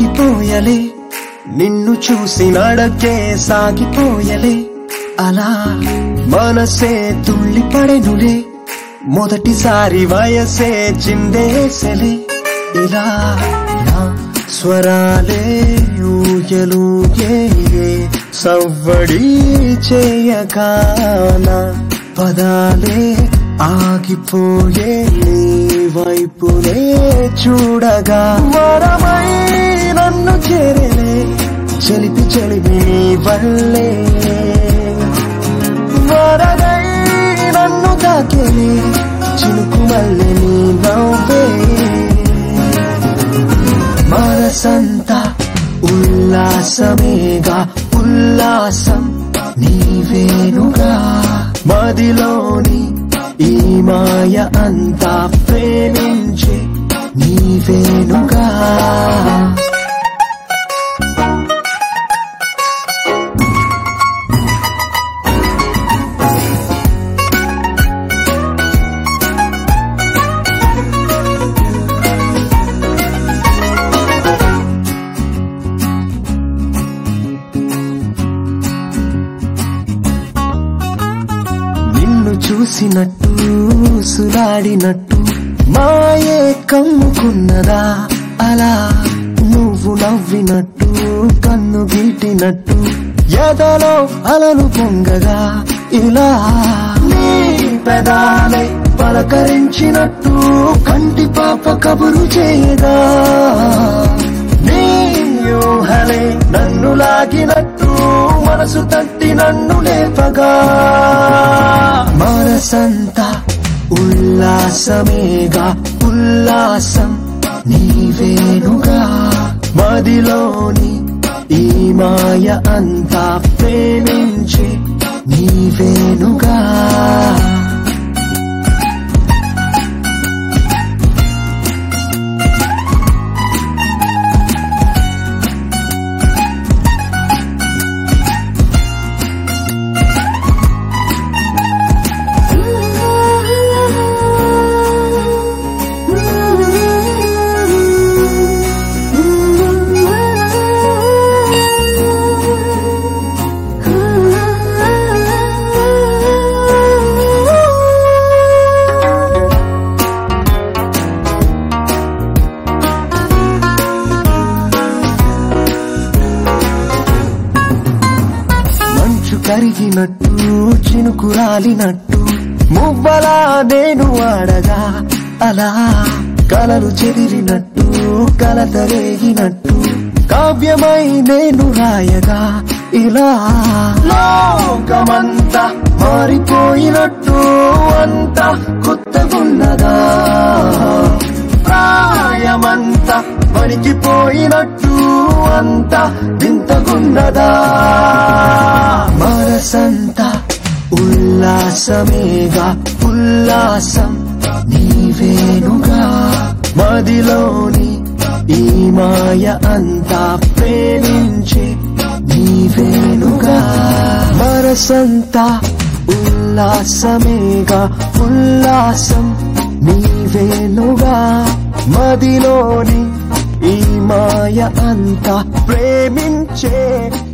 ఆగిపోయలే నిన్ను చూసి నడకే సాగిపోయలే అలా మనసే తుళ్ళి పడెనులే మొదటిసారి వయసే చిందేసలే ఇలా నా స్వరాలే ఊయలుగే సవ్వడి చేయగాన పదాలే ఆగిపోయే నీ వైపునే చూడగా వరమై నన్ను చేరలే చెలిపి చెలిమి నీ వల్లే వరదై నన్ను తాకేలే చినుకు మల్లె నీ నవ్వే మనసంతా ఉల్లాసమేగా ఉల్లాసం నీవేనుగా మదిలోని ఈ మాయ అంతా ప్రేమించే నీవేనుగా నిన్ను చూసినట్టు సులాడినట్టు మాయే కమ్ముకున్నదా అలా నువ్వు నవ్వినట్టు కన్ను గీటినట్టు ఎదలో అలలు పొంగగా ఇలా నీ పెదాలే పలకరించినట్టు కంటి పాప కబురు చేయగా నీ ఊహలే నన్ను లాగినట్టు మనసు తట్టి నన్ను లేపగా మనసంతా ఉల్లాసమేగా ఉల్లాసం నీవేనుగా మదిలోని ఈ మాయ అంతా ప్రేమించే నీవేనుగా మంచు కరిగినట్టు చినుకు రాలినట్టు మువ్వలా నేను ఆడగా అలా కలలు చెదిరినట్టు కలత రేగినట్టు కావ్యమై నేను రాయగా ఇలా లోకమంతా మారిపోయినట్టు అంతా కొత్తగున్నదా ప్రాయమంతా వణికిపోయినట్టు అంతా వింతగున్నదా మనసంతా ఉల్లాసమేగా ఉల్లాసం నీవేనుగా మదిలోని ఈ మాయ అంతా ప్రేమించే నీవేనుగా మనసంతా ఉల్లాసమేగా ఉల్లాసం నీవేనుగా మదిలోని ఈ మాయ అంతా ప్రేమించే